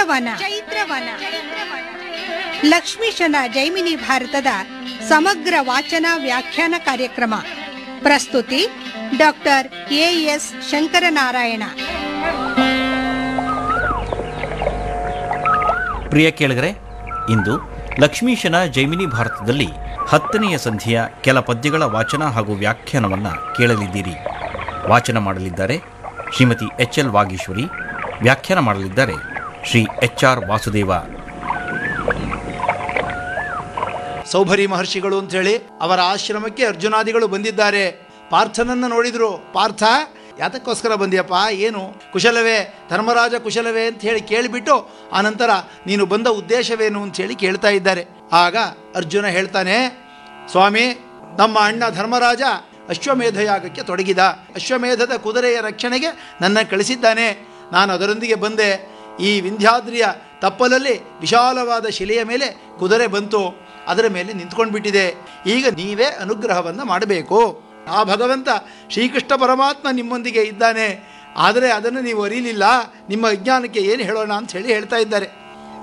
ಚೈತ್ರವನ ಚೈತ್ರವನ ಲಕ್ಷ್ಮೀಶನ ಜೈಮಿನಿ ಭಾರತದ ಸಮಗ್ರ ವಾಚನ ವ್ಯಾಖ್ಯಾನ ಕಾರ್ಯಕ್ರಮ ಪ್ರಸ್ತುತಿ ಡಾಕ್ಟರ್ ಎ ಎಸ್ ಶಂಕರನಾರಾಯಣ ಪ್ರಿಯ ಕೇಳಿಗರೆ ಇಂದು ಲಕ್ಷ್ಮೀಶನ ಜೈಮಿನಿ ಭಾರತದಲ್ಲಿ ಹತ್ತನೆಯ ಸಂಧಿಯ ಕೆಲ ಪದ್ಯಗಳ ವಾಚನ ಹಾಗೂ ವ್ಯಾಖ್ಯಾನವನ್ನು ಕೇಳಲಿದ್ದೀರಿ ವಾಚನ ಮಾಡಲಿದ್ದಾರೆ ಶ್ರೀಮತಿ ಎಚ್ ಎಲ್ ವಾಗೀಶ್ವರಿ ವ್ಯಾಖ್ಯಾನ ಮಾಡಲಿದ್ದಾರೆ ಶ್ರೀ ಎಚ್ ಆರ್ ವಾಸುದೇವ ಸೌಭರಿ ಮಹರ್ಷಿಗಳು ಅಂಥೇಳಿ ಅವರ ಆಶ್ರಮಕ್ಕೆ ಅರ್ಜುನಾದಿಗಳು ಬಂದಿದ್ದಾರೆ ಪಾರ್ಥನನ್ನು ನೋಡಿದ್ರು ಪಾರ್ಥ ಯಾತಕ್ಕೋಸ್ಕರ ಬಂದಿಯಪ್ಪ ಏನು ಕುಶಲವೇ ಧರ್ಮರಾಜ ಕುಶಲವೇ ಅಂತ ಹೇಳಿ ಕೇಳಿಬಿಟ್ಟು ಆನಂತರ ನೀನು ಬಂದ ಉದ್ದೇಶವೇನು ಅಂತ ಹೇಳಿ ಕೇಳ್ತಾ ಇದ್ದಾರೆ ಆಗ ಅರ್ಜುನ ಹೇಳ್ತಾನೆ ಸ್ವಾಮಿ ನಮ್ಮ ಅಣ್ಣ ಧರ್ಮರಾಜ ಅಶ್ವಮೇಧ ಯಾಗಕ್ಕೆ ತೊಡಗಿದ ಅಶ್ವಮೇಧದ ಕುದುರೆಯ ರಕ್ಷಣೆಗೆ ನನ್ನ ಕಳಿಸಿದ್ದಾನೆ ನಾನು ಅದರೊಂದಿಗೆ ಬಂದೆ ಈ ವಿಂಧ್ಯಾದ್ರಿಯ ತಪ್ಪಲಲ್ಲಿ ವಿಶಾಲವಾದ ಶಿಲೆಯ ಮೇಲೆ ಕುದುರೆ ಬಂತು ಅದರ ಮೇಲೆ ನಿಂತ್ಕೊಂಡು ಬಿಟ್ಟಿದೆ ಈಗ ನೀವೇ ಅನುಗ್ರಹವನ್ನು ಮಾಡಬೇಕು ಆ ಭಗವಂತ ಶ್ರೀಕೃಷ್ಣ ಪರಮಾತ್ಮ ನಿಮ್ಮೊಂದಿಗೆ ಇದ್ದಾನೆ ಆದರೆ ಅದನ್ನು ನೀವು ಅರಿಲಿಲ್ಲ ನಿಮ್ಮ ಅಜ್ಞಾನಕ್ಕೆ ಏನು ಹೇಳೋಣ ಅಂತ ಹೇಳಿ ಹೇಳ್ತಾ ಇದ್ದಾರೆ